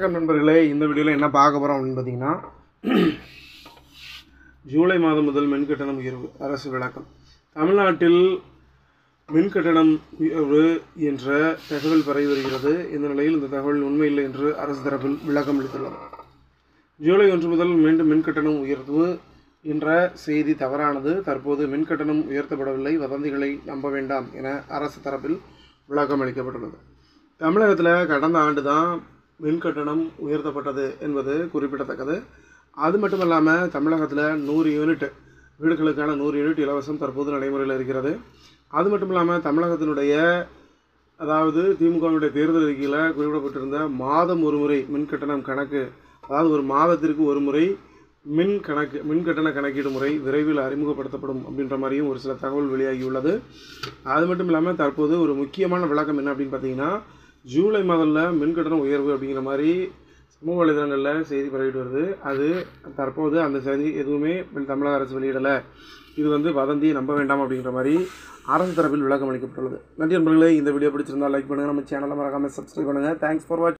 வணக்கம் நண்பர்களே இந்த வீடியோவில் என்ன பார்க்க போகிறோம் அப்படின்னு பார்த்தீங்கன்னா ஜூலை மாதம் முதல் மின் கட்டணம் உயர்வு அரசு விளக்கம் தமிழ்நாட்டில் மின் கட்டணம் உயர்வு என்ற தகவல் பரவி வருகிறது இந்த நிலையில் இந்த தகவல் உண்மையில்லை என்று அரசு தரப்பில் விளக்கம் அளித்துள்ளது ஜூலை ஒன்று முதல் மீண்டும் மின் கட்டணம் உயர்வு என்ற செய்தி தவறானது தற்போது மின் கட்டணம் உயர்த்தப்படவில்லை வதந்திகளை நம்ப வேண்டாம் என அரசு தரப்பில் விளக்கம் அளிக்கப்பட்டுள்ளது தமிழகத்தில் கடந்த ஆண்டு தான் மின் கட்டணம் உயர்த்தப்பட்டது என்பது குறிப்பிடத்தக்கது அது மட்டும் இல்லாமல் தமிழகத்தில் நூறு யூனிட் வீடுகளுக்கான நூறு யூனிட் இலவசம் தற்போது நடைமுறையில் இருக்கிறது அது மட்டும் இல்லாமல் தமிழகத்தினுடைய அதாவது திமுகவினுடைய தேர்தல் அறிக்கையில் குறிப்பிடப்பட்டிருந்த மாதம் ஒரு முறை மின் கட்டணம் கணக்கு அதாவது ஒரு மாதத்திற்கு ஒரு முறை மின் கணக்கு மின் கட்டண கணக்கீடு முறை விரைவில் அறிமுகப்படுத்தப்படும் அப்படின்ற மாதிரியும் ஒரு சில தகவல் வெளியாகியுள்ளது அது மட்டும் இல்லாமல் தற்போது ஒரு முக்கியமான விளக்கம் என்ன அப்படின்னு பார்த்தீங்கன்னா ஜூலை மாதத்தில் மின் கட்டணம் உயர்வு அப்படிங்கிற மாதிரி சமூக வலைதளங்களில் செய்தி பரவிட்டு வருது அது தற்போது அந்த செய்தி எதுவுமே தமிழக அரசு வெளியிடலை இது வந்து வதந்தியை நம்ப வேண்டாம் அப்படிங்கிற மாதிரி அரசு தரப்பில் விளக்கம் அளிக்கப்பட்டுள்ளது நன்றி நண்பர்களே இந்த வீடியோ பிடிச்சிருந்தால் லைக் பண்ணுங்கள் நம்ம சேனலை மறக்காமல் சப்ஸ்கிரைப் பண்ணுங்கள் தேங்க்ஸ் ஃபார் வாட்ச்